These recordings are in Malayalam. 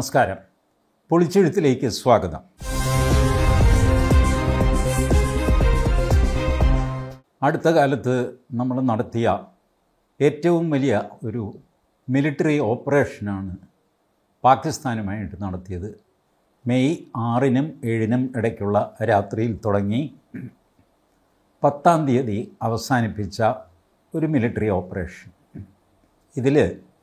നമസ്കാരം പൊളിച്ചെഴുത്തിലേക്ക് സ്വാഗതം അടുത്ത കാലത്ത് നമ്മൾ നടത്തിയ ഏറ്റവും വലിയ ഒരു മിലിറ്ററി ഓപ്പറേഷനാണ് പാകിസ്ഥാനുമായിട്ട് നടത്തിയത് മെയ് ആറിനും ഏഴിനും ഇടയ്ക്കുള്ള രാത്രിയിൽ തുടങ്ങി പത്താം തീയതി അവസാനിപ്പിച്ച ഒരു മിലിറ്ററി ഓപ്പറേഷൻ ഇതിൽ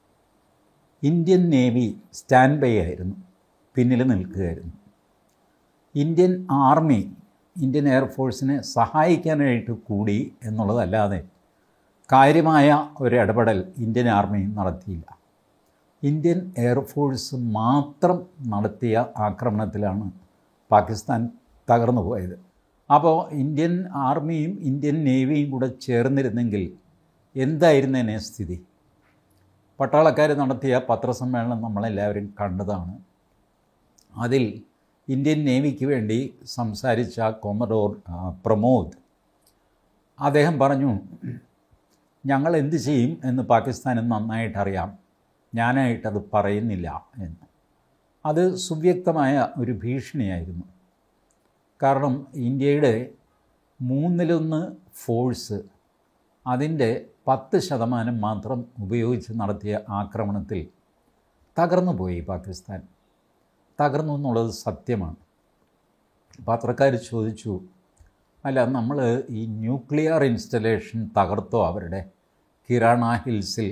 ഇന്ത്യൻ നേവി സ്റ്റാൻഡ് ബൈ ആയിരുന്നു പിന്നിൽ നിൽക്കുകയായിരുന്നു ഇന്ത്യൻ ആർമി ഇന്ത്യൻ എയർഫോഴ്സിനെ സഹായിക്കാനായിട്ട് കൂടി എന്നുള്ളതല്ലാതെ കാര്യമായ ഒരു ഇടപെടൽ ഇന്ത്യൻ ആർമി നടത്തിയില്ല ഇന്ത്യൻ എയർഫോഴ്സ് മാത്രം നടത്തിയ ആക്രമണത്തിലാണ് പാകിസ്ഥാൻ തകർന്നു പോയത് അപ്പോൾ ഇന്ത്യൻ ആർമിയും ഇന്ത്യൻ നേവിയും കൂടെ ചേർന്നിരുന്നെങ്കിൽ എന്തായിരുന്നേനെ സ്ഥിതി പട്ടാളക്കാർ നടത്തിയ പത്രസമ്മേളനം നമ്മളെല്ലാവരും കണ്ടതാണ് അതിൽ ഇന്ത്യൻ നേവിക്ക് വേണ്ടി സംസാരിച്ച കൊമഡോർ പ്രമോദ് അദ്ദേഹം പറഞ്ഞു ഞങ്ങൾ എന്ത് ചെയ്യും എന്ന് പാകിസ്ഥാന് നന്നായിട്ടറിയാം ഞാനായിട്ടത് പറയുന്നില്ല എന്ന് അത് സുവ്യക്തമായ ഒരു ഭീഷണിയായിരുന്നു കാരണം ഇന്ത്യയുടെ മൂന്നിലൊന്ന് ഫോഴ്സ് അതിൻ്റെ പത്ത് ശതമാനം മാത്രം ഉപയോഗിച്ച് നടത്തിയ ആക്രമണത്തിൽ തകർന്നു പോയി പാകിസ്ഥാൻ തകർന്നു എന്നുള്ളത് സത്യമാണ് പത്രക്കാർ ചോദിച്ചു അല്ല നമ്മൾ ഈ ന്യൂക്ലിയർ ഇൻസ്റ്റലേഷൻ തകർത്തോ അവരുടെ കിരാണ ഹിൽസിൽ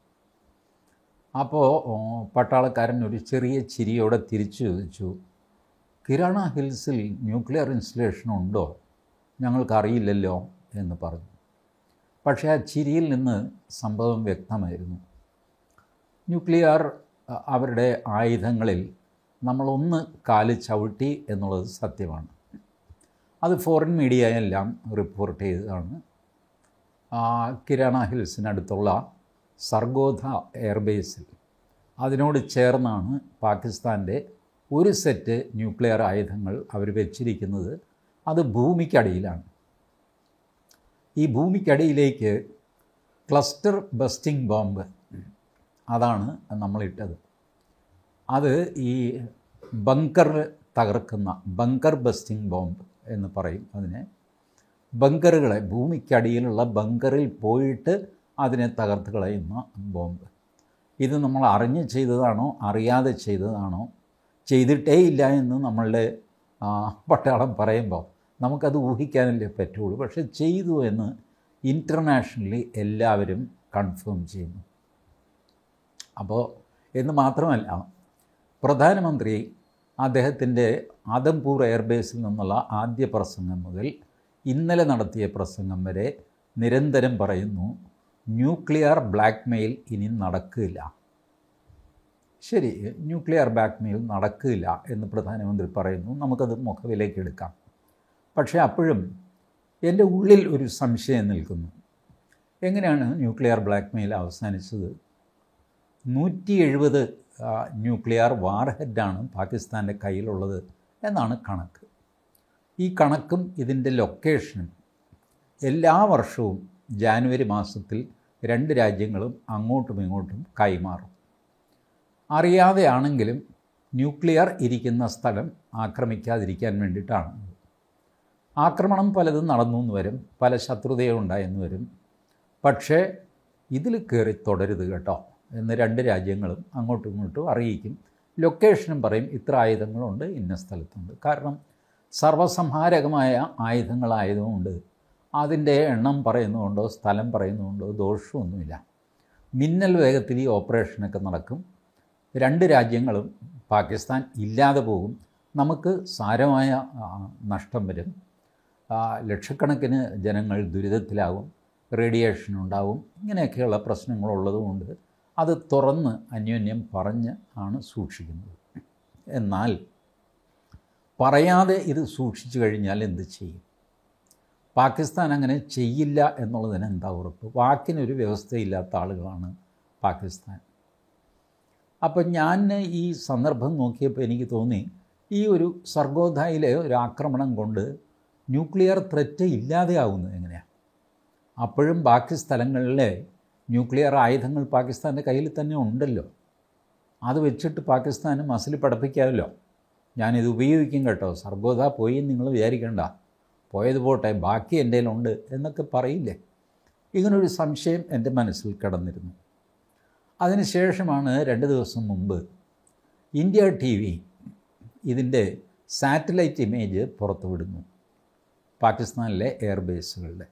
അപ്പോൾ പട്ടാളക്കാരൻ ഒരു ചെറിയ ചിരിയോടെ തിരിച്ചു ചോദിച്ചു കിരാണ ഹിൽസിൽ ന്യൂക്ലിയർ ഇൻസ്റ്റലേഷൻ ഉണ്ടോ ഞങ്ങൾക്കറിയില്ലല്ലോ എന്ന് പറഞ്ഞു പക്ഷേ ആ ചിരിയിൽ നിന്ന് സംഭവം വ്യക്തമായിരുന്നു ന്യൂക്ലിയർ അവരുടെ ആയുധങ്ങളിൽ നമ്മളൊന്ന് കാല് ചവിട്ടി എന്നുള്ളത് സത്യമാണ് അത് ഫോറിൻ മീഡിയ എല്ലാം റിപ്പോർട്ട് ചെയ്തതാണ് കിരാണ ഹിൽസിനടുത്തുള്ള സർഗോധ എയർബേസിൽ അതിനോട് ചേർന്നാണ് പാകിസ്ഥാൻ്റെ ഒരു സെറ്റ് ന്യൂക്ലിയർ ആയുധങ്ങൾ അവർ വെച്ചിരിക്കുന്നത് അത് ഭൂമിക്കടിയിലാണ് ഈ ഭൂമിക്കടിയിലേക്ക് ക്ലസ്റ്റർ ബസ്റ്റിംഗ് ബോംബ് അതാണ് നമ്മളിട്ടത് അത് ഈ ബങ്കർ തകർക്കുന്ന ബങ്കർ ബസ്റ്റിംഗ് ബോംബ് എന്ന് പറയും അതിനെ ബങ്കറുകളെ ഭൂമിക്കടിയിലുള്ള ബങ്കറിൽ പോയിട്ട് അതിനെ തകർത്ത് കളയുന്ന ബോംബ് ഇത് നമ്മൾ അറിഞ്ഞ് ചെയ്തതാണോ അറിയാതെ ചെയ്തതാണോ ചെയ്തിട്ടേ ഇല്ല എന്ന് നമ്മളുടെ പട്ടാളം പറയുമ്പോൾ നമുക്കത് ഊഹിക്കാനല്ലേ പറ്റുള്ളൂ പക്ഷെ ചെയ്തു എന്ന് ഇൻ്റർനാഷണലി എല്ലാവരും കൺഫേം ചെയ്യുന്നു അപ്പോൾ എന്ന് മാത്രമല്ല പ്രധാനമന്ത്രി അദ്ദേഹത്തിൻ്റെ ആദംപൂർ എയർബേസിൽ നിന്നുള്ള ആദ്യ പ്രസംഗം മുതൽ ഇന്നലെ നടത്തിയ പ്രസംഗം വരെ നിരന്തരം പറയുന്നു ന്യൂക്ലിയർ ബ്ലാക്ക് മെയിൽ ഇനി നടക്കില്ല ശരി ന്യൂക്ലിയർ ബ്ലാക്ക് മെയിൽ നടക്കില്ല എന്ന് പ്രധാനമന്ത്രി പറയുന്നു നമുക്കത് മുഖവിലേക്ക് എടുക്കാം പക്ഷേ അപ്പോഴും എൻ്റെ ഉള്ളിൽ ഒരു സംശയം നിൽക്കുന്നു എങ്ങനെയാണ് ന്യൂക്ലിയർ ബ്ലാക്ക് മെയിൽ അവസാനിച്ചത് നൂറ്റി എഴുപത് ന്യൂക്ലിയർ വാർഹെഡാണ് പാകിസ്ഥാൻ്റെ കയ്യിലുള്ളത് എന്നാണ് കണക്ക് ഈ കണക്കും ഇതിൻ്റെ ലൊക്കേഷനും എല്ലാ വർഷവും ജാനുവരി മാസത്തിൽ രണ്ട് രാജ്യങ്ങളും അങ്ങോട്ടും ഇങ്ങോട്ടും കൈമാറും അറിയാതെയാണെങ്കിലും ന്യൂക്ലിയർ ഇരിക്കുന്ന സ്ഥലം ആക്രമിക്കാതിരിക്കാൻ വേണ്ടിയിട്ടാണ് ആക്രമണം പലതും നടന്നു എന്ന് വരും പല ശത്രുതയും ഉണ്ടായെന്ന് വരും പക്ഷേ ഇതിൽ കയറി തുടരുത് കേട്ടോ എന്ന് രണ്ട് രാജ്യങ്ങളും അങ്ങോട്ടും ഇങ്ങോട്ടും അറിയിക്കും ലൊക്കേഷനും പറയും ഇത്ര ആയുധങ്ങളുണ്ട് ഇന്ന സ്ഥലത്തുണ്ട് കാരണം സർവസംഹാരകമായ ആയുധങ്ങളായതുകൊണ്ട് അതിൻ്റെ എണ്ണം പറയുന്നതുകൊണ്ടോ സ്ഥലം പറയുന്നതുകൊണ്ടോ ദോഷമൊന്നുമില്ല മിന്നൽ വേഗത്തിൽ ഈ ഓപ്പറേഷനൊക്കെ നടക്കും രണ്ട് രാജ്യങ്ങളും പാകിസ്ഥാൻ ഇല്ലാതെ പോകും നമുക്ക് സാരമായ നഷ്ടം വരും ലക്ഷക്കണക്കിന് ജനങ്ങൾ ദുരിതത്തിലാകും റേഡിയേഷൻ ഉണ്ടാവും ഇങ്ങനെയൊക്കെയുള്ള പ്രശ്നങ്ങളുള്ളതുകൊണ്ട് അത് തുറന്ന് അന്യോന്യം പറഞ്ഞ് ആണ് സൂക്ഷിക്കുന്നത് എന്നാൽ പറയാതെ ഇത് സൂക്ഷിച്ചു കഴിഞ്ഞാൽ എന്ത് ചെയ്യും പാകിസ്ഥാൻ അങ്ങനെ ചെയ്യില്ല എന്നുള്ളതിന് എന്താ ഉറപ്പ് വാക്കിനൊരു വ്യവസ്ഥയില്ലാത്ത ആളുകളാണ് പാകിസ്ഥാൻ അപ്പം ഞാൻ ഈ സന്ദർഭം നോക്കിയപ്പോൾ എനിക്ക് തോന്നി ഈ ഒരു സർഗോധായിലെ ഒരു ആക്രമണം കൊണ്ട് ന്യൂക്ലിയർ ത്രെറ്റ് ഇല്ലാതെയാവുന്നത് എങ്ങനെയാണ് അപ്പോഴും ബാക്കി സ്ഥലങ്ങളിലെ ന്യൂക്ലിയർ ആയുധങ്ങൾ പാകിസ്ഥാൻ്റെ കയ്യിൽ തന്നെ ഉണ്ടല്ലോ അത് വെച്ചിട്ട് പാകിസ്ഥാന് മസിൽ പഠിപ്പിക്കാമല്ലോ ഞാനിത് ഉപയോഗിക്കും കേട്ടോ സർഗോദ പോയി നിങ്ങൾ വിചാരിക്കണ്ട പോയത് പോട്ടെ ബാക്കി എൻ്റെ കയ്യിലുണ്ട് എന്നൊക്കെ പറയില്ലേ ഇങ്ങനൊരു സംശയം എൻ്റെ മനസ്സിൽ കിടന്നിരുന്നു അതിനുശേഷമാണ് രണ്ട് ദിവസം മുമ്പ് ഇന്ത്യ ടി വി ഇതിൻ്റെ സാറ്റലൈറ്റ് ഇമേജ് പുറത്തുവിടുന്നു പാകിസ്ഥാനിലെ എയർബേസുകളുടെ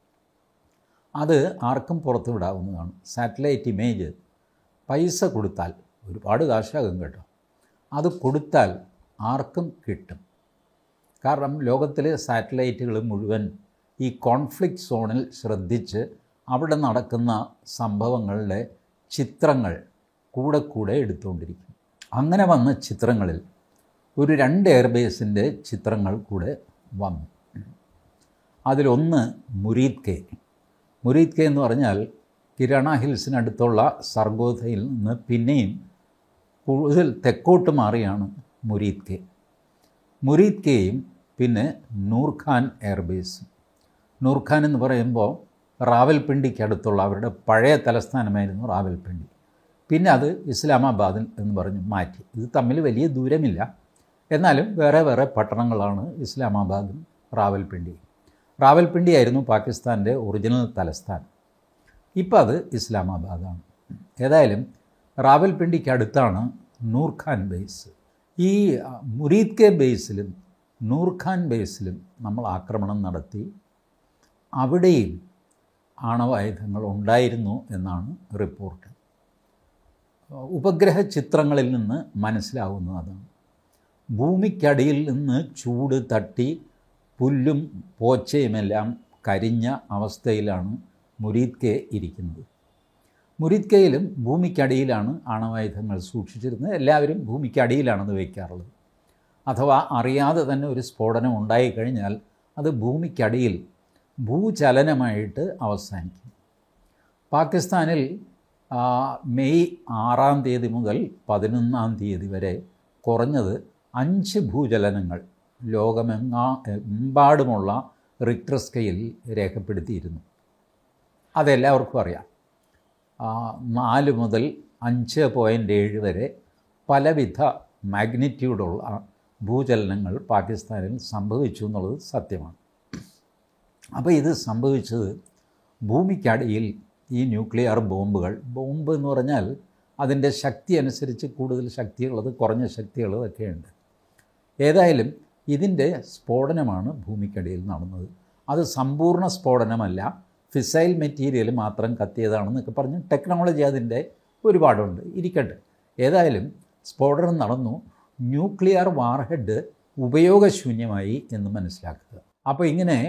അത് ആർക്കും പുറത്തുവിടാവുന്നതാണ് സാറ്റലൈറ്റ് ഇമേജ് പൈസ കൊടുത്താൽ ഒരുപാട് കാശാകും കേട്ടോ അത് കൊടുത്താൽ ആർക്കും കിട്ടും കാരണം ലോകത്തിലെ സാറ്റലൈറ്റുകൾ മുഴുവൻ ഈ കോൺഫ്ലിക്റ്റ് സോണിൽ ശ്രദ്ധിച്ച് അവിടെ നടക്കുന്ന സംഭവങ്ങളുടെ ചിത്രങ്ങൾ കൂടെ കൂടെ എടുത്തുകൊണ്ടിരിക്കും അങ്ങനെ വന്ന ചിത്രങ്ങളിൽ ഒരു രണ്ട് എയർബേസിൻ്റെ ചിത്രങ്ങൾ കൂടെ വന്നു അതിലൊന്ന് മുരീദ് കെ മുരീദ് കെ എന്ന് പറഞ്ഞാൽ കിരണ ഹിൽസിനടുത്തുള്ള സർഗോധയിൽ നിന്ന് പിന്നെയും കൂടുതൽ തെക്കോട്ട് മാറിയാണ് മുരീദ് കെ മുരീദ് കെയും പിന്നെ നൂർഖാൻ എയർബേസും നൂർഖാൻ എന്ന് പറയുമ്പോൾ റാവൽപിണ്ടിക്ക് അടുത്തുള്ള അവരുടെ പഴയ തലസ്ഥാനമായിരുന്നു റാവൽപിണ്ടി പിന്നെ അത് ഇസ്ലാമാബാദിൽ എന്ന് പറഞ്ഞ് മാറ്റി ഇത് തമ്മിൽ വലിയ ദൂരമില്ല എന്നാലും വേറെ വേറെ പട്ടണങ്ങളാണ് ഇസ്ലാമാബാദും റാവൽപിണ്ടിയും റാവൽപിണ്ടി ആയിരുന്നു പാകിസ്ഥാൻ്റെ ഒറിജിനൽ തലസ്ഥാനം ഇപ്പോൾ അത് ഇസ്ലാമാബാദാണ് ഏതായാലും റാവൽപിണ്ടിക്ക് അടുത്താണ് നൂർഖാൻ ബേസ് ഈ മുരീദ് കെ ബേസിലും നൂർഖാൻ ബേസിലും നമ്മൾ ആക്രമണം നടത്തി അവിടെയും ആണവായുധങ്ങൾ ഉണ്ടായിരുന്നു എന്നാണ് റിപ്പോർട്ട് ഉപഗ്രഹ ചിത്രങ്ങളിൽ നിന്ന് മനസ്സിലാവുന്നതാണ് ഭൂമിക്കടിയിൽ നിന്ന് ചൂട് തട്ടി പുല്ലും പോച്ചയുമെല്ലാം കരിഞ്ഞ അവസ്ഥയിലാണ് മുരീദ് കെ ഇരിക്കുന്നത് മുരീദ് കെയിലും ഭൂമിക്കടിയിലാണ് ആണവായുധങ്ങൾ സൂക്ഷിച്ചിരുന്നത് എല്ലാവരും ഭൂമിക്കടിയിലാണത് വയ്ക്കാറുള്ളത് അഥവാ അറിയാതെ തന്നെ ഒരു സ്ഫോടനം ഉണ്ടായിക്കഴിഞ്ഞാൽ അത് ഭൂമിക്കടിയിൽ ഭൂചലനമായിട്ട് അവസാനിക്കും പാകിസ്ഥാനിൽ മെയ് ആറാം തീയതി മുതൽ പതിനൊന്നാം തീയതി വരെ കുറഞ്ഞത് അഞ്ച് ഭൂചലനങ്ങൾ ലോകമെങ്ങാ എമ്പാടുമുള്ള റിക്ടർ സ്കെയിൽ രേഖപ്പെടുത്തിയിരുന്നു അതെല്ലാവർക്കും അറിയാം നാല് മുതൽ അഞ്ച് പോയിൻ്റ് ഏഴ് വരെ പലവിധ മാഗ്നിറ്റ്യൂഡുള്ള ഭൂചലനങ്ങൾ പാകിസ്ഥാനിൽ സംഭവിച്ചു എന്നുള്ളത് സത്യമാണ് അപ്പോൾ ഇത് സംഭവിച്ചത് ഭൂമിക്കടിയിൽ ഈ ന്യൂക്ലിയർ ബോംബുകൾ ബോംബ് എന്ന് പറഞ്ഞാൽ അതിൻ്റെ ശക്തി അനുസരിച്ച് കൂടുതൽ ശക്തിയുള്ളത് കുറഞ്ഞ ശക്തിയുള്ളതൊക്കെയുണ്ട് ഏതായാലും ഇതിൻ്റെ സ്ഫോടനമാണ് ഭൂമിക്കടിയിൽ നടന്നത് അത് സമ്പൂർണ്ണ സ്ഫോടനമല്ല ഫിസൈൽ മെറ്റീരിയൽ മാത്രം കത്തിയതാണെന്നൊക്കെ പറഞ്ഞ് ടെക്നോളജി അതിൻ്റെ ഒരുപാടുണ്ട് ഇരിക്കട്ടെ ഏതായാലും സ്ഫോടനം നടന്നു ന്യൂക്ലിയർ വാർഹെഡ് ഉപയോഗശൂന്യമായി എന്ന് മനസ്സിലാക്കുക അപ്പോൾ ഇങ്ങനെ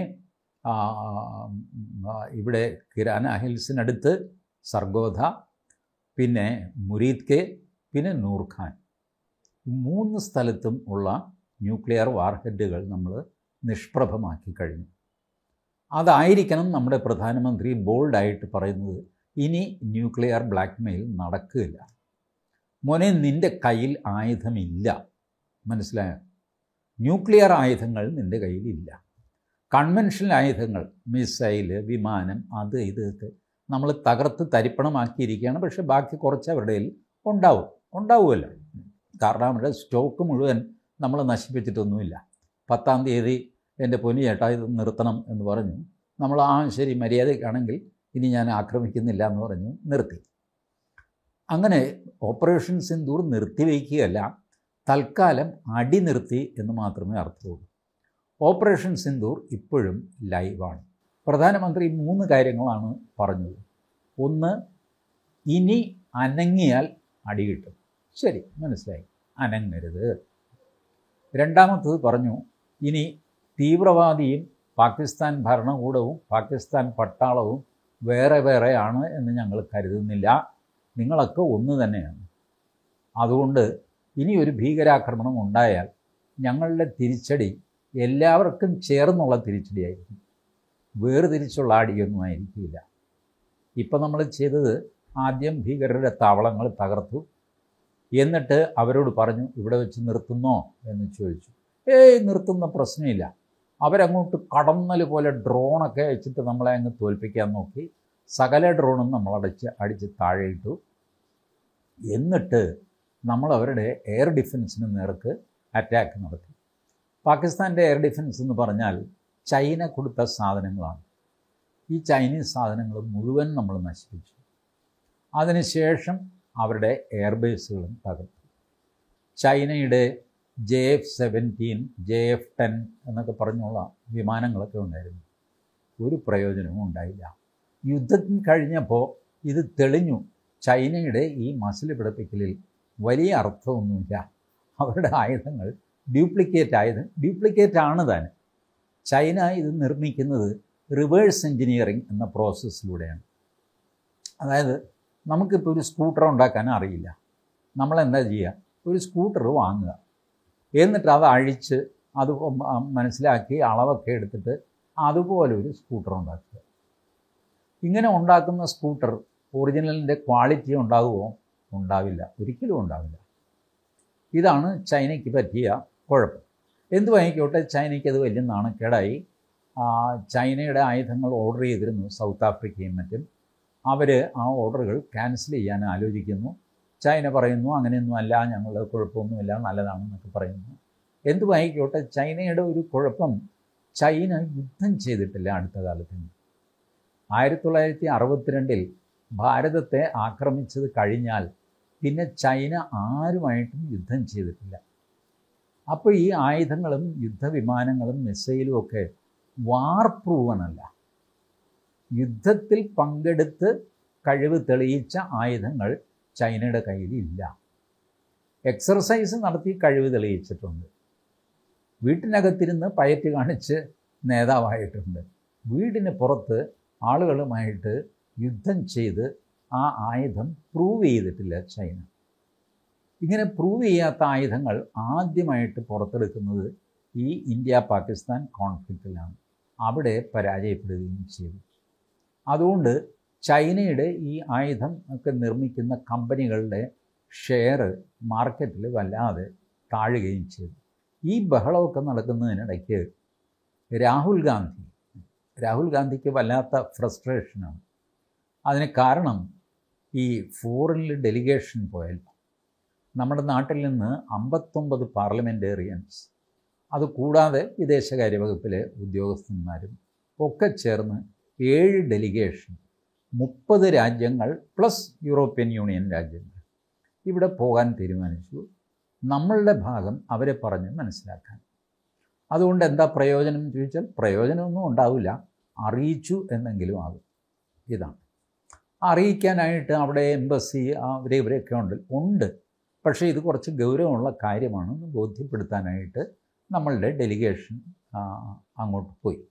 ഇവിടെ കിരാന ഹിൽസിനടുത്ത് സർഗോധ പിന്നെ മുരീദ് കെ പിന്നെ നൂർഖാൻ മൂന്ന് സ്ഥലത്തും ഉള്ള ന്യൂക്ലിയർ വാർഹെഡുകൾ നമ്മൾ നിഷ്പ്രഭമാക്കി കഴിഞ്ഞു അതായിരിക്കണം നമ്മുടെ പ്രധാനമന്ത്രി ബോൾഡായിട്ട് പറയുന്നത് ഇനി ന്യൂക്ലിയർ ബ്ലാക്ക് മെയിൽ നടക്കുകയില്ല മോനെ നിൻ്റെ കയ്യിൽ ആയുധമില്ല മനസ്സിലായോ ന്യൂക്ലിയർ ആയുധങ്ങൾ നിൻ്റെ കയ്യിലില്ല കൺവെൻഷണൽ ആയുധങ്ങൾ മിസൈല് വിമാനം അത് ഇതൊക്കെ നമ്മൾ തകർത്ത് തരിപ്പണമാക്കിയിരിക്കുകയാണ് പക്ഷേ ബാക്കി കുറച്ച് അവരുടെ കയ്യിൽ ഉണ്ടാവും ഉണ്ടാവുമല്ലോ കാരണം അവരുടെ സ്റ്റോക്ക് മുഴുവൻ നമ്മൾ നശിപ്പിച്ചിട്ടൊന്നുമില്ല പത്താം തീയതി എൻ്റെ പൊന്നു ചേട്ടാ ഇത് നിർത്തണം എന്ന് പറഞ്ഞു നമ്മൾ ആ ശരി മര്യാദയ്ക്കാണെങ്കിൽ ഇനി ഞാൻ ആക്രമിക്കുന്നില്ല എന്ന് പറഞ്ഞു നിർത്തി അങ്ങനെ ഓപ്പറേഷൻ സിന്ദൂർ നിർത്തിവെക്കുകയല്ല തൽക്കാലം അടി നിർത്തി എന്ന് മാത്രമേ അർത്ഥമുള്ളൂ ഓപ്പറേഷൻ സിന്ദൂർ ഇപ്പോഴും ലൈവാണ് പ്രധാനമന്ത്രി മൂന്ന് കാര്യങ്ങളാണ് പറഞ്ഞത് ഒന്ന് ഇനി അനങ്ങിയാൽ അടി കിട്ടും ശരി മനസ്സിലായി അനങ്ങരുത് രണ്ടാമത്തത് പറഞ്ഞു ഇനി തീവ്രവാദിയും പാകിസ്ഥാൻ ഭരണകൂടവും പാകിസ്ഥാൻ പട്ടാളവും വേറെ വേറെയാണ് എന്ന് ഞങ്ങൾ കരുതുന്നില്ല നിങ്ങളൊക്കെ ഒന്ന് തന്നെയാണ് അതുകൊണ്ട് ഇനി ഒരു ഭീകരാക്രമണം ഉണ്ടായാൽ ഞങ്ങളുടെ തിരിച്ചടി എല്ലാവർക്കും ചേർന്നുള്ള തിരിച്ചടിയായിരിക്കും വേർതിരിച്ചുള്ള അടിയൊന്നും ആയിരിക്കില്ല ഇപ്പം നമ്മൾ ചെയ്തത് ആദ്യം ഭീകരരുടെ താവളങ്ങൾ തകർത്തു എന്നിട്ട് അവരോട് പറഞ്ഞു ഇവിടെ വെച്ച് നിർത്തുന്നോ എന്ന് ചോദിച്ചു ഏയ് നിർത്തുന്ന പ്രശ്നമില്ല അവരങ്ങോട്ട് കടന്നൽ പോലെ ഡ്രോണൊക്കെ വെച്ചിട്ട് നമ്മളെ അങ്ങ് തോൽപ്പിക്കാൻ നോക്കി സകല ഡ്രോണും നമ്മളടച്ച് അടിച്ച് താഴെയിട്ടു എന്നിട്ട് നമ്മൾ അവരുടെ എയർ ഡിഫൻസിന് നേർക്ക് അറ്റാക്ക് നടത്തി പാകിസ്ഥാൻ്റെ എയർ ഡിഫൻസ് എന്ന് പറഞ്ഞാൽ ചൈന കൊടുത്ത സാധനങ്ങളാണ് ഈ ചൈനീസ് സാധനങ്ങൾ മുഴുവൻ നമ്മൾ നശിപ്പിച്ചു അതിനുശേഷം അവരുടെ എയർബേസുകളും തകർത്തു ചൈനയുടെ J F seventeen J F ten എന്നൊക്കെ പറഞ്ഞുള്ള വിമാനങ്ങളൊക്കെ ഉണ്ടായിരുന്നു ഒരു പ്രയോജനവും ഉണ്ടായില്ല യുദ്ധം കഴിഞ്ഞപ്പോൾ ഇത് തെളിഞ്ഞു ചൈനയുടെ ഈ മസിൽ പിടിപ്പിക്കലിൽ വലിയ അർത്ഥമൊന്നുമില്ല അവരുടെ ആയുധങ്ങൾ ഡ്യൂപ്ലിക്കേറ്റ് ആയുധം ഡ്യൂപ്ലിക്കേറ്റ് ആണ് താൻ ചൈന ഇത് നിർമ്മിക്കുന്നത് റിവേഴ്സ് എൻജിനീയറിംഗ് എന്ന പ്രോസസ്സിലൂടെയാണ് അതായത് നമുക്കിപ്പോൾ ഒരു സ്കൂട്ടർ ഉണ്ടാക്കാൻ അറിയില്ല നമ്മളെന്താ ചെയ്യുക ഒരു സ്കൂട്ടർ വാങ്ങുക എന്നിട്ട് അത് അഴിച്ച് അത് മനസ്സിലാക്കി അളവൊക്കെ എടുത്തിട്ട് അതുപോലെ ഒരു സ്കൂട്ടർ ഉണ്ടാക്കുക ഇങ്ങനെ ഉണ്ടാക്കുന്ന സ്കൂട്ടർ ഒറിജിനലിൻ്റെ ക്വാളിറ്റി ഉണ്ടാകുമോ ഉണ്ടാവില്ല ഒരിക്കലും ഉണ്ടാവില്ല ഇതാണ് ചൈനയ്ക്ക് പറ്റിയ കുഴപ്പം എന്തു വാങ്ങിക്കോട്ടെ ചൈനയ്ക്ക് അത് വലിയ നാണക്കേടായി ചൈനയുടെ ആയുധങ്ങൾ ഓർഡർ ചെയ്തിരുന്നു സൗത്ത് ആഫ്രിക്കയും മറ്റും അവർ ആ ഓർഡറുകൾ ക്യാൻസൽ ചെയ്യാൻ ആലോചിക്കുന്നു ചൈന പറയുന്നു അങ്ങനെയൊന്നും അല്ല ഞങ്ങൾ കുഴപ്പമൊന്നുമില്ല നല്ലതാണെന്നൊക്കെ പറയുന്നു എന്തു വാങ്ങിക്കോട്ടെ ചൈനയുടെ ഒരു കുഴപ്പം ചൈന യുദ്ധം ചെയ്തിട്ടില്ല അടുത്ത കാലത്ത് ആയിരത്തി തൊള്ളായിരത്തി അറുപത്തിരണ്ടിൽ ഭാരതത്തെ ആക്രമിച്ചത് കഴിഞ്ഞാൽ പിന്നെ ചൈന ആരുമായിട്ടും യുദ്ധം ചെയ്തിട്ടില്ല അപ്പോൾ ഈ ആയുധങ്ങളും യുദ്ധവിമാനങ്ങളും മിസൈലും ഒക്കെ വാർ പ്രൂവനല്ല യുദ്ധത്തിൽ പങ്കെടുത്ത് കഴിവ് തെളിയിച്ച ആയുധങ്ങൾ ചൈനയുടെ കയ്യിൽ ഇല്ല എക്സർസൈസ് നടത്തി കഴിവ് തെളിയിച്ചിട്ടുണ്ട് വീട്ടിനകത്തിരുന്ന് പയറ്റ് കാണിച്ച് നേതാവായിട്ടുണ്ട് വീടിന് പുറത്ത് ആളുകളുമായിട്ട് യുദ്ധം ചെയ്ത് ആ ആയുധം പ്രൂവ് ചെയ്തിട്ടില്ല ചൈന ഇങ്ങനെ പ്രൂവ് ചെയ്യാത്ത ആയുധങ്ങൾ ആദ്യമായിട്ട് പുറത്തെടുക്കുന്നത് ഈ ഇന്ത്യ പാകിസ്ഥാൻ കോൺഫ്ലിക്റ്റിലാണ് അവിടെ പരാജയപ്പെടുകയും ചെയ്തു അതുകൊണ്ട് ചൈനയുടെ ഈ ആയുധം ഒക്കെ നിർമ്മിക്കുന്ന കമ്പനികളുടെ ഷെയർ മാർക്കറ്റിൽ വല്ലാതെ താഴുകയും ചെയ്തു ഈ ബഹളമൊക്കെ നടക്കുന്നതിനിടയ്ക്ക് രാഹുൽ ഗാന്ധി രാഹുൽ ഗാന്ധിക്ക് വല്ലാത്ത ഫ്രസ്ട്രേഷനാണ് അതിന് കാരണം ഈ ഫോറിനിൽ ഡെലിഗേഷൻ പോയാൽ നമ്മുടെ നാട്ടിൽ നിന്ന് അമ്പത്തൊമ്പത് പാർലമെൻറ്റേറിയൻസ് അതുകൂടാതെ വിദേശകാര്യ വകുപ്പിലെ ഉദ്യോഗസ്ഥന്മാരും ഒക്കെ ചേർന്ന് ഏഴ് ഡെലിഗേഷൻ മുപ്പത് രാജ്യങ്ങൾ പ്ലസ് യൂറോപ്യൻ യൂണിയൻ രാജ്യങ്ങൾ ഇവിടെ പോകാൻ തീരുമാനിച്ചു നമ്മളുടെ ഭാഗം അവരെ പറഞ്ഞ് മനസ്സിലാക്കാൻ അതുകൊണ്ട് എന്താ പ്രയോജനം എന്ന് ചോദിച്ചാൽ പ്രയോജനമൊന്നും ഉണ്ടാവില്ല അറിയിച്ചു എന്നെങ്കിലും ആകും ഇതാണ് അറിയിക്കാനായിട്ട് അവിടെ എംബസി അവരെ ഇവരെയൊക്കെ ഉണ്ട് ഉണ്ട് പക്ഷേ ഇത് കുറച്ച് ഗൗരവമുള്ള കാര്യമാണെന്ന് ബോധ്യപ്പെടുത്താനായിട്ട് നമ്മളുടെ ഡെലിഗേഷൻ അങ്ങോട്ട് പോയി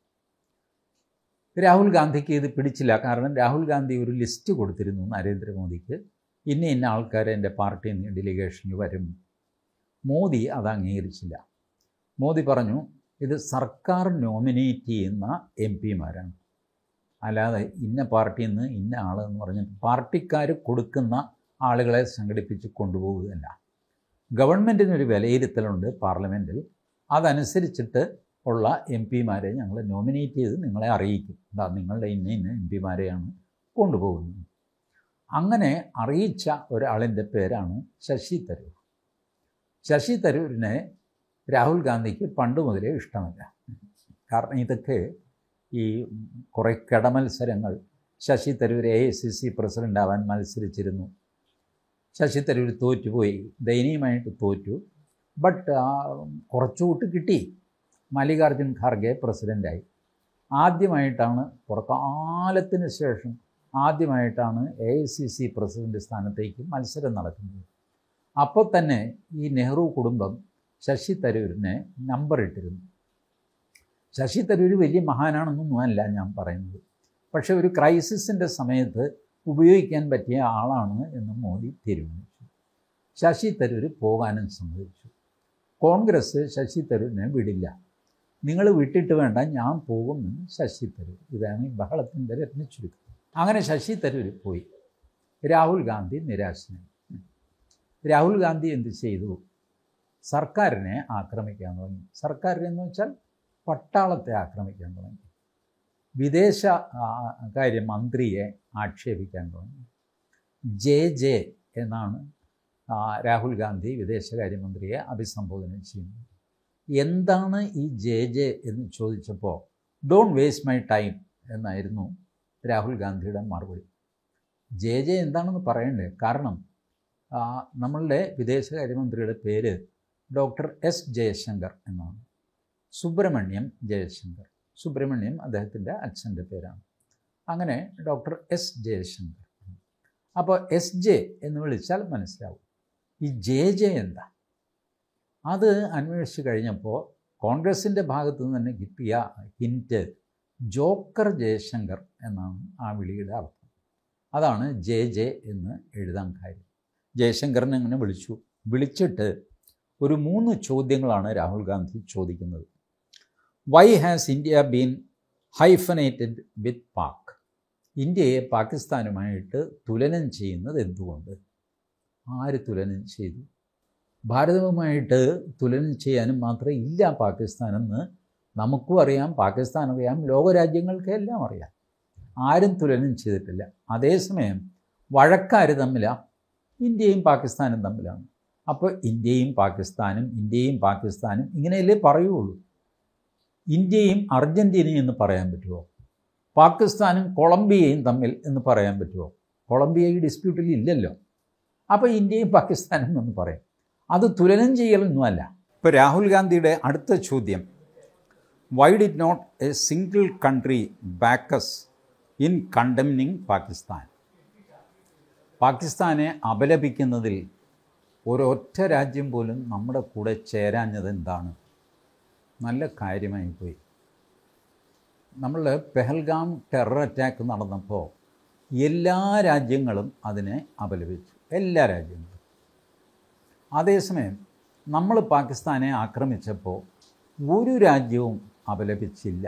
രാഹുൽ ഗാന്ധിക്ക് ഇത് പിടിച്ചില്ല കാരണം രാഹുൽ ഗാന്ധി ഒരു ലിസ്റ്റ് കൊടുത്തിരുന്നു നരേന്ദ്രമോദിക്ക് ഇന്ന ഇന്ന ആൾക്കാർ എൻ്റെ പാർട്ടിയിൽ നിന്ന് ഡെലിഗേഷനിൽ വരും മോദി അത് അംഗീകരിച്ചില്ല മോദി പറഞ്ഞു ഇത് സർക്കാർ നോമിനേറ്റ് ചെയ്യുന്ന എം പിമാരാണ് അല്ലാതെ ഇന്ന പാർട്ടിയിൽ നിന്ന് ഇന്ന ആൾ എന്ന് പറഞ്ഞിട്ട് പാർട്ടിക്കാർ കൊടുക്കുന്ന ആളുകളെ സംഘടിപ്പിച്ച് കൊണ്ടുപോവുകയല്ല ഗവൺമെൻറ്റിനൊരു വിലയിരുത്തലുണ്ട് പാർലമെൻറ്റിൽ അതനുസരിച്ചിട്ട് ഉള്ള എം പിമാരെ ഞങ്ങൾ നോമിനേറ്റ് ചെയ്ത് നിങ്ങളെ അറിയിക്കും എന്താ നിങ്ങളുടെ ഇന്ന ഇന്ന എം പിമാരെയാണ് കൊണ്ടുപോകുന്നത് അങ്ങനെ അറിയിച്ച ഒരാളിൻ്റെ പേരാണ് ശശി തരൂർ ശശി തരൂരിനെ രാഹുൽ ഗാന്ധിക്ക് പണ്ട് മുതലേ ഇഷ്ടമല്ല കാരണം ഇതൊക്കെ ഈ കുറേ കിടമത്സരങ്ങൾ Shashi Tharoor A I C C president ആവാൻ മത്സരിച്ചിരുന്നു ശശി തരൂർ തോറ്റുപോയി ദയനീയമായിട്ട് തോറ്റു ബട്ട് കുറച്ചുകൂട്ട് കിട്ടി മല്ലികാർജുൻ ഖാർഗെ പ്രസിഡൻ്റായി ആദ്യമായിട്ടാണ് പുറക്കാലത്തിന് ശേഷം ആദ്യമായിട്ടാണ് A I C C president സ്ഥാനത്തേക്ക് മത്സരം നടക്കുന്നത് അപ്പോൾ തന്നെ ഈ നെഹ്റു കുടുംബം ശശി തരൂരിനെ നമ്പർ ഇട്ടിരുന്നു ശശി തരൂർ വലിയ മഹാനാണെന്നൊന്നും അല്ല ഞാൻ പറയുന്നത് പക്ഷേ ഒരു ക്രൈസിസിൻ്റെ സമയത്ത് ഉപയോഗിക്കാൻ പറ്റിയ ആളാണ് എന്ന് മോദി തീരുമാനിച്ചു ശശി തരൂർ പോകാനും സമ്മതിച്ചു കോൺഗ്രസ് ശശി തരൂരിനെ വിടില്ല നിങ്ങൾ വിട്ടിട്ട് വേണ്ട ഞാൻ പോകുമെന്ന് ശശി തരൂർ ഇതാണ് ഈ ബഹളത്തിൻ്റെ രത്ന ചുരുക്കം അങ്ങനെ ശശി തരൂർ പോയി രാഹുൽ ഗാന്ധി നിരാശനായി രാഹുൽ ഗാന്ധി എന്ത് ചെയ്തു സർക്കാരിനെ ആക്രമിക്കാൻ തുടങ്ങി സർക്കാരിനെന്ന് വെച്ചാൽ പട്ടാളത്തെ ആക്രമിക്കാൻ തുടങ്ങി വിദേശ കാര്യ മന്ത്രിയെ ആക്ഷേപിക്കാൻ തുടങ്ങി ജെ ജെ എന്നാണ് രാഹുൽ ഗാന്ധി വിദേശകാര്യമന്ത്രിയെ അഭിസംബോധന ചെയ്യുന്നു എന്താണ് ഈ ജെ ജെ എന്ന് ചോദിച്ചപ്പോൾ ഡോണ്ട് വേസ്റ്റ് മൈ ടൈം എന്നായിരുന്നു രാഹുൽ ഗാന്ധിയുടെ മറുപടി ജെ ജെ എന്താണെന്ന് പറയണ്ടേ കാരണം നമ്മളുടെ വിദേശകാര്യമന്ത്രിയുടെ പേര് ഡോക്ടർ എസ് ജയശങ്കർ എന്നാണ് സുബ്രഹ്മണ്യം ജയശങ്കർ സുബ്രഹ്മണ്യം അദ്ദേഹത്തിൻ്റെ അച്ഛൻ്റെ പേരാണ് അങ്ങനെ ഡോക്ടർ എസ് ജയശങ്കർ അപ്പോൾ എസ് ജെ എന്ന് വിളിച്ചാൽ മനസ്സിലാവും ഈ ജെ ജെ എന്താ അത് അന്വേഷിച്ച് കഴിഞ്ഞപ്പോൾ കോൺഗ്രസിൻ്റെ ഭാഗത്തു നിന്ന് തന്നെ കിട്ടിയ ഹിൻറ്റ് ജോക്കർ ജയശങ്കർ എന്നാണ് ആ വിളിയുടെ അർത്ഥം അതാണ് ജെ ജെ എന്ന് എഴുതാൻ കാര്യം ജയശങ്കറിനെ അങ്ങനെ വിളിച്ചു വിളിച്ചിട്ട് ഒരു മൂന്ന് ചോദ്യങ്ങളാണ് രാഹുൽ ഗാന്ധി ചോദിക്കുന്നത് why has India been hyphenated with Pak ഇന്ത്യയെ പാകിസ്ഥാനുമായിട്ട് തുലനം ചെയ്യുന്നത് എന്തുകൊണ്ട് ആര് തുലനം ചെയ്തു ഭാരതവുമായിട്ട് തുലനം ചെയ്യാനും മാത്രമേ ഇല്ല പാകിസ്ഥാനെന്ന് നമുക്കും അറിയാം പാകിസ്ഥാൻ അറിയാം ലോകരാജ്യങ്ങൾക്ക് എല്ലാം അറിയാം ആരും തുലനം ചെയ്തിട്ടില്ല അതേസമയം വഴക്കാർ തമ്മിലാണ് ഇന്ത്യയും പാകിസ്ഥാനും തമ്മിലാണ് അപ്പോൾ ഇന്ത്യയും പാകിസ്ഥാനും ഇന്ത്യയും പാകിസ്ഥാനും ഇങ്ങനെയല്ലേ പറയുള്ളൂ ഇന്ത്യയും അർജൻറ്റീനയും എന്ന് പറയാൻ പറ്റുമോ പാകിസ്ഥാനും കൊളംബിയയും തമ്മിൽ എന്ന് പറയാൻ പറ്റുമോ കൊളംബിയ ഈ ഡിസ്പ്യൂട്ടിൽ ഇല്ലല്ലോ അപ്പോൾ ഇന്ത്യയും പാകിസ്ഥാനും എന്ന് പറയും അത് തുലനം ചെയ്യലൊന്നുമല്ല ഇപ്പോൾ രാഹുൽ ഗാന്ധിയുടെ അടുത്ത ചോദ്യം why did not a single country back us in condemning Pakistan പാകിസ്ഥാനെ അപലപിക്കുന്നതിൽ ഒരൊറ്റ രാജ്യം പോലും നമ്മുടെ കൂടെ ചേരാഞ്ഞത് എന്താണ് നല്ല കാര്യമായി പോയി നമ്മൾ പെഹൽഗാം ടെറർ അറ്റാക്ക് നടന്നപ്പോൾ എല്ലാ രാജ്യങ്ങളും അതിനെ അപലപിച്ചു എല്ലാ രാജ്യങ്ങളും അതേസമയം നമ്മൾ പാകിസ്ഥാനെ ആക്രമിച്ചപ്പോൾ ഒരു രാജ്യവും അപലപിച്ചില്ല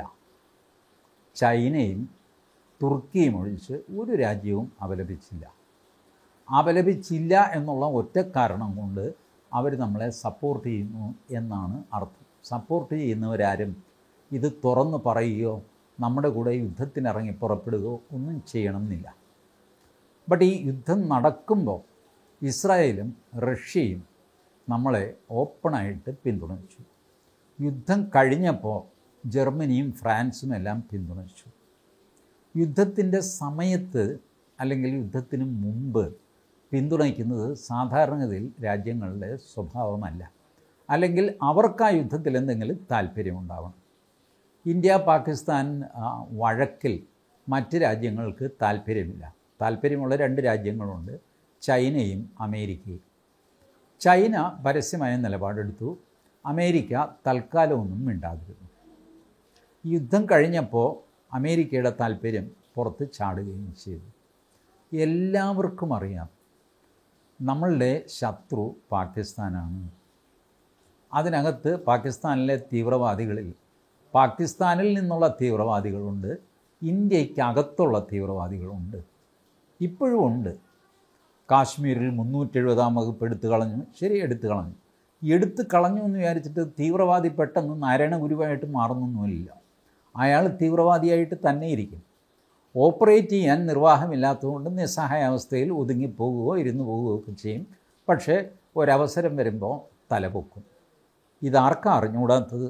ചൈനയും തുർക്കിയും ഒഴിച്ച് ഒരു രാജ്യവും അപലപിച്ചില്ല അപലപിച്ചില്ല എന്നുള്ള ഒറ്റ കാരണം കൊണ്ട് അവർ നമ്മളെ സപ്പോർട്ട് ചെയ്യുന്നു എന്നാണ് അർത്ഥം സപ്പോർട്ട് ചെയ്യുന്നവരാരും ഇത് തുറന്ന് പറയുകയോ നമ്മുടെ കൂടെ യുദ്ധത്തിനിറങ്ങി പുറപ്പെടുകയോ ഒന്നും ചെയ്യണമെന്നില്ല ബട്ട് ഈ യുദ്ധം നടക്കുമ്പോൾ ഇസ്രായേലും റഷ്യയും നമ്മളെ ഓപ്പണായിട്ട് പിന്തുണച്ചു യുദ്ധം കഴിഞ്ഞപ്പോൾ ജർമ്മനിയും ഫ്രാൻസും എല്ലാം പിന്തുണച്ചു യുദ്ധത്തിൻ്റെ സമയത്ത് അല്ലെങ്കിൽ യുദ്ധത്തിന് മുമ്പ് പിന്തുണയ്ക്കുന്നത് സാധാരണഗതിയിൽ രാജ്യങ്ങളുടെ സ്വഭാവമല്ല അല്ലെങ്കിൽ അവർക്ക് ആ യുദ്ധത്തിൽ എന്തെങ്കിലും താല്പര്യമുണ്ടാവണം ഇന്ത്യ പാകിസ്ഥാൻ വഴക്കിൽ മറ്റ് രാജ്യങ്ങൾക്ക് താല്പര്യമില്ല താല്പര്യമുള്ള രണ്ട് രാജ്യങ്ങളുണ്ട് ചൈനയും അമേരിക്കയും ചൈന പരസ്യമായ നിലപാടെടുത്തു അമേരിക്ക തൽക്കാലമൊന്നും മിണ്ടാതിരുന്നു യുദ്ധം കഴിഞ്ഞപ്പോൾ അമേരിക്കയുടെ താല്പര്യം പുറത്ത് ചാടുകയും ചെയ്തു എല്ലാവർക്കും അറിയാം നമ്മളുടെ ശത്രു പാകിസ്ഥാനാണ് അതിനകത്ത് പാകിസ്ഥാനിലെ തീവ്രവാദികളിൽ പാകിസ്ഥാനിൽ നിന്നുള്ള തീവ്രവാദികളുണ്ട് ഇന്ത്യക്കകത്തുള്ള തീവ്രവാദികളുണ്ട് ഇപ്പോഴും ഉണ്ട് കാശ്മീരിൽ മുന്നൂറ്റെഴുപതാം വകുപ്പ് എടുത്തു കളഞ്ഞു ശരി എടുത്തു കളഞ്ഞു എടുത്തു കളഞ്ഞു എന്ന് വിചാരിച്ചിട്ട് തീവ്രവാദി പെട്ടെന്ന് നാരായണ ഗുരുവായിട്ട് മാറുന്നൊന്നുമില്ല അയാൾ തീവ്രവാദിയായിട്ട് തന്നെ ഇരിക്കും ഓപ്പറേറ്റ് ചെയ്യാൻ നിർവാഹമില്ലാത്തതുകൊണ്ട് നിസ്സഹായാവസ്ഥയിൽ ഒതുങ്ങിപ്പോകുകയോ ഇരുന്ന് പോവുകയോ ഒക്കെ ചെയ്യും പക്ഷേ ഒരവസരം വരുമ്പോൾ തലപൊക്കും ഇതാർക്കാ അറിഞ്ഞുകൂടാത്തത്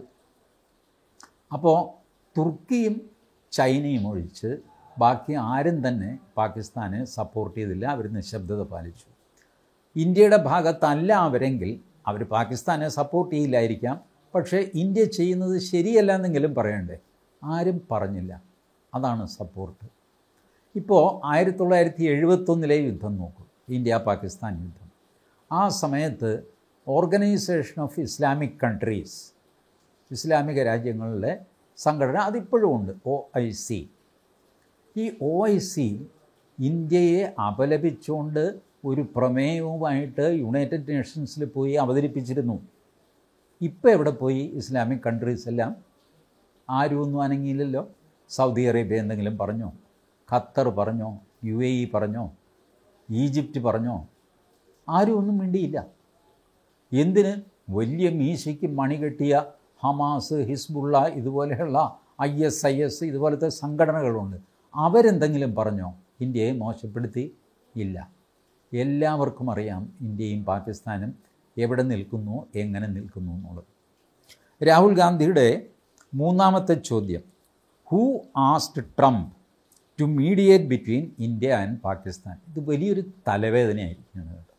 അപ്പോൾ തുർക്കിയും ചൈനയും ഒഴിച്ച് ബാക്കി ആരും തന്നെ പാകിസ്ഥാനെ സപ്പോർട്ട് ചെയ്തില്ല അവർ നിശബ്ദത പാലിച്ചു ഇന്ത്യയുടെ ഭാഗത്തല്ല അവരെങ്കിൽ അവർ പാകിസ്ഥാനെ സപ്പോർട്ട് ചെയ്യില്ലായിരിക്കാം പക്ഷേ ഇന്ത്യ ചെയ്യുന്നത് ശരിയല്ല എന്നെങ്കിലും പറയണ്ടേ ആരും പറഞ്ഞില്ല അതാണ് സപ്പോർട്ട് ഇപ്പോൾ ആയിരത്തി തൊള്ളായിരത്തി എഴുപത്തൊന്നിലെ യുദ്ധം നോക്കും ഇന്ത്യ പാകിസ്ഥാൻ യുദ്ധം ആ സമയത്ത് ഓർഗനൈസേഷൻ ഓഫ് ഇസ്ലാമിക് കൺട്രീസ് ഇസ്ലാമിക രാജ്യങ്ങളിലെ സംഘടന അതിപ്പോഴും ഉണ്ട് ഒ ഐ സി ഈ ഒ ഐ സി ഇന്ത്യയെ അപലപിച്ചുകൊണ്ട് ഒരു പ്രമേയവുമായിട്ട് യുണൈറ്റഡ് നേഷൻസിൽ പോയി അവതരിപ്പിച്ചിരുന്നു ഇപ്പോൾ എവിടെ പോയി ഇസ്ലാമിക് കൺട്രീസ് എല്ലാം ആരും ഒന്നും അനങ്ങിയില്ലല്ലോ സൗദി അറേബ്യ എന്തെങ്കിലും പറഞ്ഞോ ഖത്തർ പറഞ്ഞോ യു എ ഇ പറഞ്ഞോ ഈജിപ്റ്റ് പറഞ്ഞോ ആരും ഒന്നും മിണ്ടിയില്ല എന്തിന് വലിയ മീശയ്ക്ക് മണി കെട്ടിയ ഹമാസ് ഹിസ്ബുള്ള ഇതുപോലെയുള്ള ഐ എസ് ഐ എസ് ഇതുപോലത്തെ സംഘടനകളുണ്ട് അവരെന്തെങ്കിലും പറഞ്ഞോ ഇന്ത്യയെ മോശപ്പെടുത്തി ഇല്ല എല്ലാവർക്കും അറിയാം ഇന്ത്യയും പാകിസ്ഥാനും എവിടെ നിൽക്കുന്നു എങ്ങനെ നിൽക്കുന്നു എന്നുള്ളത് രാഹുൽ ഗാന്ധിയുടെ മൂന്നാമത്തെ ചോദ്യം who asked Trump to mediate between India and Pakistan ഇത് വലിയൊരു തലവേദനയായിരിക്കും കേട്ടോ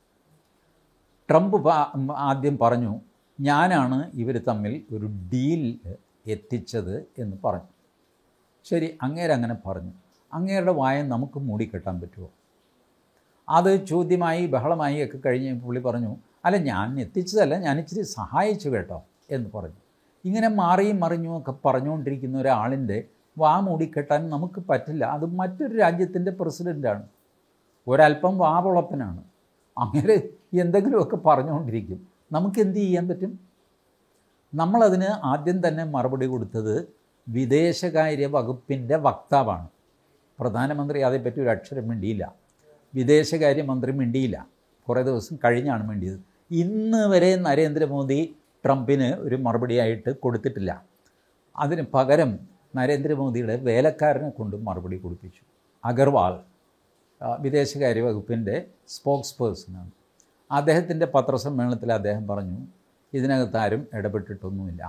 ട്രംപ് ആദ്യം പറഞ്ഞു ഞാനാണ് ഇവർ തമ്മിൽ ഒരു ഡീൽ എത്തിച്ചത് എന്ന് പറഞ്ഞു ശരി അങ്ങേരെ അങ്ങനെ പറഞ്ഞു അങ്ങേരുടെ വായ നമുക്ക് മൂടിക്കെട്ടാൻ പറ്റുമോ അത് ചോദ്യമായി ബഹളമായി ഒക്കെ കഴിഞ്ഞ് പുള്ളി പറഞ്ഞു അല്ല ഞാൻ എത്തിച്ചതല്ല ഞാൻ ഇച്ചിരി സഹായിച്ചു കേട്ടോ എന്ന് പറഞ്ഞു ഇങ്ങനെ മാറിയും മറിഞ്ഞും ഒക്കെ പറഞ്ഞുകൊണ്ടിരിക്കുന്ന ഒരാളിൻ്റെ വാ മൂടിക്കെട്ടാൻ നമുക്ക് പറ്റില്ല അത് മറ്റൊരു രാജ്യത്തിൻ്റെ പ്രസിഡൻ്റാണ് ഒരല്പം വാപുളപ്പനാണ് അങ്ങനെ എന്തെങ്കിലുമൊക്കെ പറഞ്ഞുകൊണ്ടിരിക്കും നമുക്ക് എന്ത് ചെയ്യാൻ പറ്റും നമ്മളതിന് ആദ്യം തന്നെ മറുപടി കൊടുത്തത് വിദേശകാര്യ വകുപ്പിൻ്റെ വക്താവാണ് പ്രധാനമന്ത്രി അതേപ്പറ്റി ഒരു അക്ഷരം മിണ്ടിയില്ല വിദേശകാര്യമന്ത്രി മിണ്ടിയില്ല കുറേ ദിവസം കഴിഞ്ഞാണ് മിണ്ടിയത് ഇന്ന് വരെ നരേന്ദ്രമോദി ട്രംപിന് ഒരു മറുപടിയായിട്ട് കൊടുത്തിട്ടില്ല അതിന് പകരം നരേന്ദ്രമോദിയുടെ വേലക്കാരനെ കൊണ്ട് മറുപടി കൊടുപ്പിച്ചു അഗർവാൾ വിദേശകാര്യ വകുപ്പിൻ്റെ സ്പോക്സ് പേഴ്സണാണ് അദ്ദേഹത്തിൻ്റെ പത്രസമ്മേളനത്തിൽ അദ്ദേഹം പറഞ്ഞു ഇതിനകത്ത് ആരും ഇടപെട്ടിട്ടൊന്നുമില്ല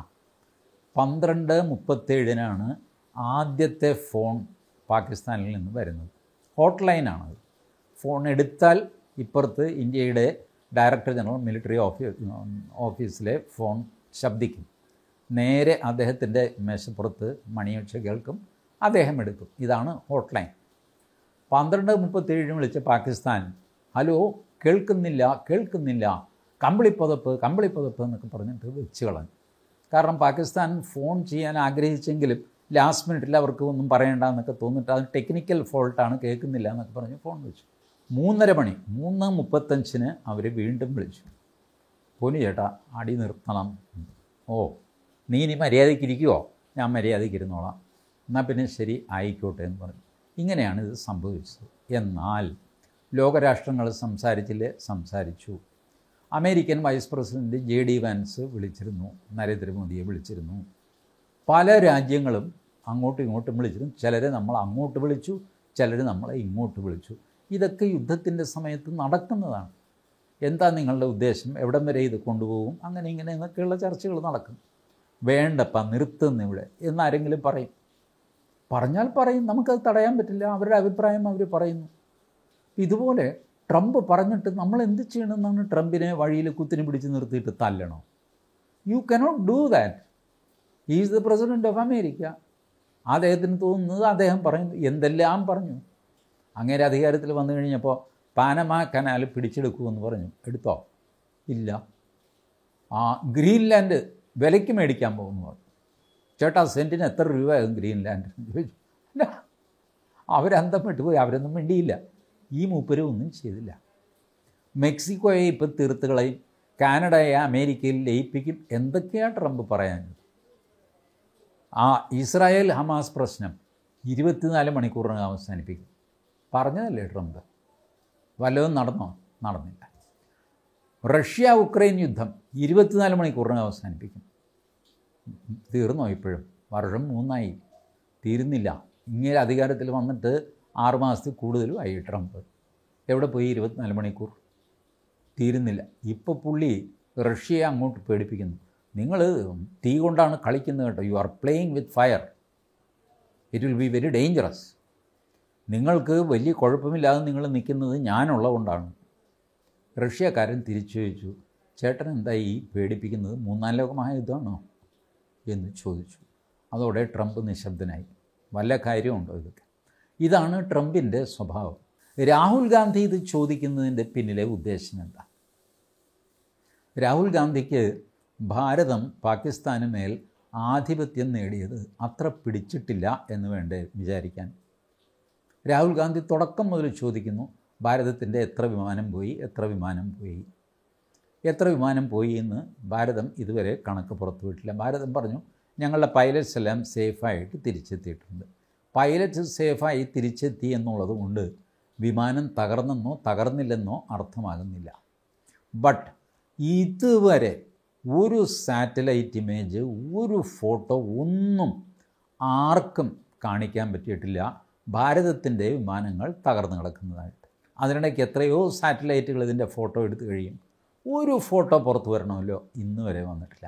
പന്ത്രണ്ട് മുപ്പത്തേഴിനാണ് ആദ്യത്തെ ഫോൺ പാകിസ്ഥാനിൽ നിന്ന് വരുന്നത് ഹോട്ട് ലൈനാണത് ഫോൺ എടുത്താൽ ഇപ്പുറത്ത് ഇന്ത്യയുടെ director general military office office phone ശബ്ദിക്കും നേരെ അദ്ദേഹത്തിൻ്റെ മേശപ്പുറത്ത് മണിയൊച്ച കേൾക്കും അദ്ദേഹം എടുക്കും ഇതാണ് ഹോട്ട് ലൈൻ പന്ത്രണ്ട് മുപ്പത്തേഴിന് വിളിച്ച പാകിസ്ഥാൻ ഹലോ കേൾക്കുന്നില്ല കേൾക്കുന്നില്ല കമ്പിളിപ്പുതപ്പ് കമ്പിളിപ്പുതപ്പ് എന്നൊക്കെ പറഞ്ഞിട്ട് വെച്ച് കളഞ്ഞു കാരണം പാകിസ്ഥാൻ ഫോൺ ചെയ്യാൻ ആഗ്രഹിച്ചെങ്കിലും ലാസ്റ്റ് മിനിറ്റിൽ അവർക്ക് ഒന്നും പറയണ്ട എന്നൊക്കെ തോന്നിട്ട് അത് ടെക്നിക്കൽ ഫോൾട്ടാണ് കേൾക്കുന്നില്ല എന്നൊക്കെ പറഞ്ഞ് ഫോൺ വെച്ചു മൂന്നര മണി മൂന്ന് മുപ്പത്തഞ്ചിന് അവർ വീണ്ടും വിളിച്ചു പൊന്നു ചേട്ടാ അടി നിർത്തണം ഓ നീ ഇനി മര്യാദയ്ക്ക് ഇരിക്കുമോ ഞാൻ മര്യാദയ്ക്ക് ഇരുന്നോളാം എന്നാൽ പിന്നെ ശരി ആയിക്കോട്ടെ എന്ന് പറഞ്ഞു ഇങ്ങനെയാണ് ഇത് സംഭവിച്ചത് എന്നാൽ ലോകരാഷ്ട്രങ്ങൾ സംസാരിച്ചില്ലേ സംസാരിച്ചു American vice president J D Vance വിളിച്ചിരുന്നു നരേന്ദ്രമോദിയെ വിളിച്ചിരുന്നു പല രാജ്യങ്ങളും അങ്ങോട്ടും ഇങ്ങോട്ടും വിളിച്ചിരുന്നു ചിലരെ നമ്മൾ അങ്ങോട്ട് വിളിച്ചു ചിലർ നമ്മളെ ഇങ്ങോട്ട് വിളിച്ചു ഇതൊക്കെ യുദ്ധത്തിൻ്റെ സമയത്ത് നടക്കുന്നതാണ് എന്താ നിങ്ങളുടെ ഉദ്ദേശം എവിടം വരെ ഇത് കൊണ്ടുപോകും അങ്ങനെ ഇങ്ങനെ എന്നൊക്കെയുള്ള ചർച്ചകൾ നടക്കും വേണ്ടപ്പ നിർത്തുന്നു ഇവിടെ എന്നാരെങ്കിലും പറയും പറഞ്ഞാൽ പറയും നമുക്കത് തടയാൻ പറ്റില്ല അവരുടെ അഭിപ്രായം അവർ പറയുന്നു ഇതുപോലെ ട്രംപ് പറഞ്ഞിട്ട് നമ്മൾ എന്ത് ചെയ്യണമെന്നാണ് ട്രംപിനെ വഴിയിൽ കുത്തിനി പിടിച്ച് നിർത്തിയിട്ട് തല്ലണോ you cannot do that is the president of America അദ്ദേഹത്തിന് തോന്നുന്നത് അദ്ദേഹം പറയുന്നു എന്തെല്ലാം പറഞ്ഞു അങ്ങേരെ അധികാരത്തിൽ വന്നു കഴിഞ്ഞപ്പോൾ പാനമ കനാൽ പിടിച്ചെടുക്കുമെന്ന് പറഞ്ഞു എടുത്തോ ഇല്ല ആ ഗ്രീൻലാൻഡ് വിലയ്ക്ക് മേടിക്കാൻ പോകുന്നു പറഞ്ഞു ചേട്ടാ സെൻറ്റിന് എത്ര രൂപയാകും ഗ്രീൻലാൻഡ് ചോദിച്ചു അല്ല അവരന്തം വിട്ടുപോയി അവരൊന്നും വേണ്ടിയില്ല ഈ മൂപ്പര് ഒന്നും ചെയ്തില്ല മെക്സിക്കോയെ ഇപ്പം തീർത്ത് കളയും കാനഡയെ അമേരിക്കയിൽ ലയിപ്പിക്കും എന്തൊക്കെയാണ് ട്രംപ് പറയാനുള്ളത് ആ ഇസ്രായേൽ ഹമാസ് പ്രശ്നം ഇരുപത്തിനാല് മണിക്കൂറിനകം അവസാനിപ്പിക്കും പറഞ്ഞതല്ലേ ട്രംപ് വല്ലതും നടന്നോ നടന്നില്ല റഷ്യ ഉക്രൈൻ യുദ്ധം ഇരുപത്തിനാല് മണിക്കൂറിനകം അവസാനിപ്പിക്കും തീർന്നോ ഇപ്പോഴും വർഷം മൂന്നായി തീരുന്നില്ല ഇങ്ങനെ അധികാരത്തിൽ വന്നിട്ട് ആറ് മാസത്തിൽ കൂടുതലും ആയി ട്രംപ് എവിടെ പോയി ഇരുപത്തിനാല് മണിക്കൂർ തീരുന്നില്ല ഇപ്പോൾ പുള്ളി റഷ്യയെ അങ്ങോട്ട് പേടിപ്പിക്കുന്നു നിങ്ങൾ തീ കൊണ്ടാണ് കളിക്കുന്നത് കേട്ടോ you are playing with fire it will be very dangerous നിങ്ങൾക്ക് വലിയ കുഴപ്പമില്ലാതെ നിങ്ങൾ നിൽക്കുന്നത് ഞാനുള്ളതുകൊണ്ടാണ് റഷ്യക്കാരൻ തിരിച്ചു ചോദിച്ചു ചേട്ടൻ എന്താ ഈ പേടിപ്പിക്കുന്നത് മൂന്നാം ലോകമായ യുദ്ധമാണോ എന്ന് ചോദിച്ചു അതോടെ ട്രംപ് നിശബ്ദനായി വല്ല കാര്യമുണ്ടോ ഇതൊക്കെ ഇതാണ് ട്രംപിൻ്റെ സ്വഭാവം രാഹുൽ ഗാന്ധി ഇത് ചോദിക്കുന്നതിൻ്റെ പിന്നിലെ ഉദ്ദേശം എന്താ രാഹുൽ ഗാന്ധിക്ക് ഭാരതം പാകിസ്ഥാന് മേൽ ആധിപത്യം നേടിയത് അത്ര പിടിച്ചിട്ടില്ല എന്ന് വേണ്ടേ വിചാരിക്കാൻ രാഹുൽ ഗാന്ധി തുടക്കം മുതൽ ചോദിക്കുന്നു ഭാരതത്തിൻ്റെ എത്ര വിമാനം പോയി എത്ര വിമാനം പോയി എത്ര വിമാനം പോയി എന്ന് ഭാരതം ഇതുവരെ കണക്ക് പുറത്തുവിട്ടില്ല ഭാരതം പറഞ്ഞു ഞങ്ങളുടെ പൈലറ്റ്സ് എല്ലാം സേഫായിട്ട് തിരിച്ചെത്തിയിട്ടുണ്ട് പൈലറ്റ് സേഫായി തിരിച്ചെത്തി എന്നുള്ളത് കൊണ്ട് വിമാനം തകർന്നെന്നോ തകർന്നില്ലെന്നോ അർത്ഥമാകുന്നില്ല ബട്ട് ഇതുവരെ ഒരു സാറ്റലൈറ്റ് ഇമേജ് ഒരു ഫോട്ടോ ഒന്നും ആർക്കും കാണിക്കാൻ പറ്റിയിട്ടില്ല ഭാരതത്തിൻ്റെ വിമാനങ്ങൾ തകർന്നു കിടക്കുന്നതായിട്ട് അതിനിടയ്ക്ക് എത്രയോ സാറ്റലൈറ്റുകൾ ഇതിൻ്റെ ഫോട്ടോ എടുത്തു കഴിയും ഒരു ഫോട്ടോ പുറത്തു വരണമല്ലോ ഇന്ന് വരെ വന്നിട്ടില്ല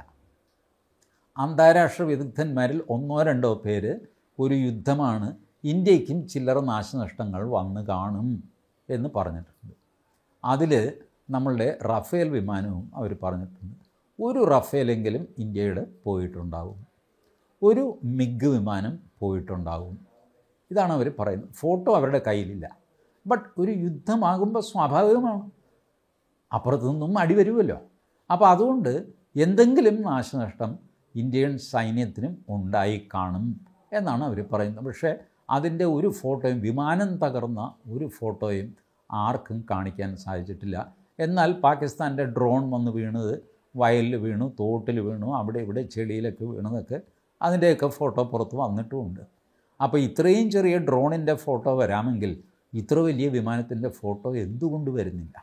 അന്താരാഷ്ട്ര വിദഗ്ധന്മാരിൽ ഒന്നോ രണ്ടോ പേര് ഒരു യുദ്ധമാണ് ഇന്ത്യക്കും ചില്ലറ നാശനഷ്ടങ്ങൾ വന്ന് കാണും എന്ന് പറഞ്ഞിട്ടുണ്ട് അതിൽ നമ്മളുടെ റഫേൽ വിമാനവും അവർ പറഞ്ഞിട്ടുണ്ട് ഒരു റഫേലെങ്കിലും ഇന്ത്യയുടെ പോയിട്ടുണ്ടാവും ഒരു മിഗ് വിമാനം പോയിട്ടുണ്ടാവും ഇതാണ് അവർ പറയുന്നത് ഫോട്ടോ അവരുടെ കയ്യിലില്ല ബട്ട് ഒരു യുദ്ധമാകുമ്പോൾ സ്വാഭാവികമാണ് അപ്പുറത്തു നിന്നും അടി വരുമല്ലോ അപ്പോൾ അതുകൊണ്ട് എന്തെങ്കിലും നാശനഷ്ടം ഇന്ത്യൻ സൈന്യത്തിനും ഉണ്ടായി കാണും എന്നാണ് അവർ പറയുന്നത് പക്ഷേ അതിൻ്റെ ഒരു ഫോട്ടോയും വിമാനം തകർന്ന ഒരു ഫോട്ടോയും ആർക്കും കാണിക്കാൻ സാധിച്ചിട്ടില്ല എന്നാൽ പാകിസ്ഥാൻ്റെ ഡ്രോൺ വന്ന് വീണത് വയലിൽ വീണു തോട്ടിൽ വീണു അവിടെ ഇവിടെ ചെളിയിലൊക്കെ വീണതൊക്കെ അതിൻ്റെയൊക്കെ ഫോട്ടോ പുറത്ത് വന്നിട്ടുമുണ്ട് അപ്പോൾ ഇത്രയും ചെറിയ ഡ്രോണിൻ്റെ ഫോട്ടോ വരാമെങ്കിൽ ഇത്ര വലിയ വിമാനത്തിൻ്റെ ഫോട്ടോ എന്തുകൊണ്ട് വരുന്നില്ല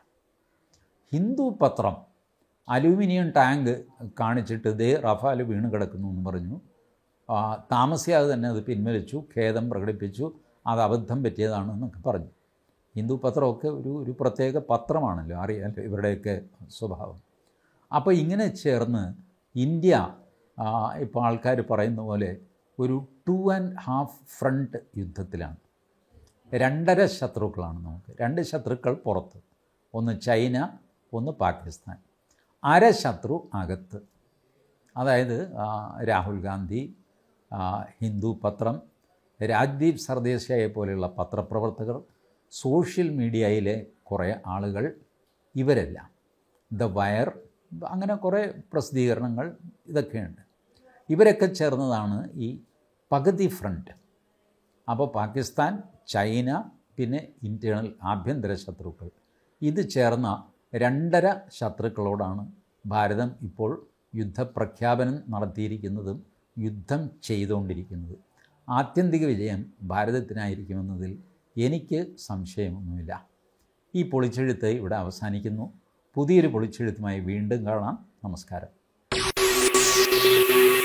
ഹിന്ദു പത്രം അലൂമിനിയം ടാങ്ക് കാണിച്ചിട്ട് ദേ റഫാൽ വീണ് കിടക്കുന്നു എന്ന് പറഞ്ഞു ആ, താമസിയാതെ തന്നെ അത് പിൻവലിച്ചു ഖേദം പ്രകടിപ്പിച്ചു അത് അബദ്ധം പറ്റിയതാണെന്നൊക്കെ പറഞ്ഞു ഹിന്ദു പത്രമൊക്കെ ഒരു ഒരു പ്രത്യേക പത്രമാണല്ലോ അറിയാമല്ലോ ഇവരുടെയൊക്കെ സ്വഭാവം അപ്പോൾ ഇങ്ങനെ ചേർന്ന് ഇന്ത്യ ആ, ഇപ്പോൾ ആൾക്കാർ പറയുന്ന പോലെ ഒരു ടു ആൻഡ് ഹാഫ് ഫ്രണ്ട് യുദ്ധത്തിലാണ് രണ്ടര ശത്രുക്കളാണ് നമുക്ക് രണ്ട് ശത്രുക്കൾ പുറത്ത് ഒന്ന് ചൈന ഒന്ന് പാകിസ്ഥാൻ അര ശത്രു അകത്ത് അതായത് ആ, രാഹുൽ ഗാന്ധി ആ, ഹിന്ദു പത്രം രാജ്ദീപ് സർദേശായെ പോലെയുള്ള പത്രപ്രവർത്തകർ സോഷ്യൽ മീഡിയയിലെ കുറേ ആളുകൾ ഇവരെല്ലാം ദ വയർ അങ്ങനെ കുറേ പ്രസിദ്ധീകരണങ്ങൾ ഇതൊക്കെയുണ്ട് ഇവരൊക്കെ ചേർന്നതാണ് ഈ പകുതി ഫ്രണ്ട് അപ്പോൾ പാകിസ്ഥാൻ ചൈന പിന്നെ ഇൻറ്റേണൽ ആഭ്യന്തര ശത്രുക്കൾ ഇത് ചേർന്ന രണ്ടര ശത്രുക്കളോടാണ് ഭാരതം ഇപ്പോൾ യുദ്ധപ്രഖ്യാപനം നടത്തിയിരിക്കുന്നതും യുദ്ധം ചെയ്തുകൊണ്ടിരിക്കുന്നത് ആത്യന്തിക വിജയം ഭാരതത്തിനായിരിക്കുമെന്നതിൽ എനിക്ക് സംശയമൊന്നുമില്ല ഈ പൊളിച്ചെഴുത്ത് ഇവിടെ അവസാനിക്കുന്നു പുതിയൊരു പൊളിച്ചെഴുത്തുമായി വീണ്ടും കാണാം നമസ്കാരം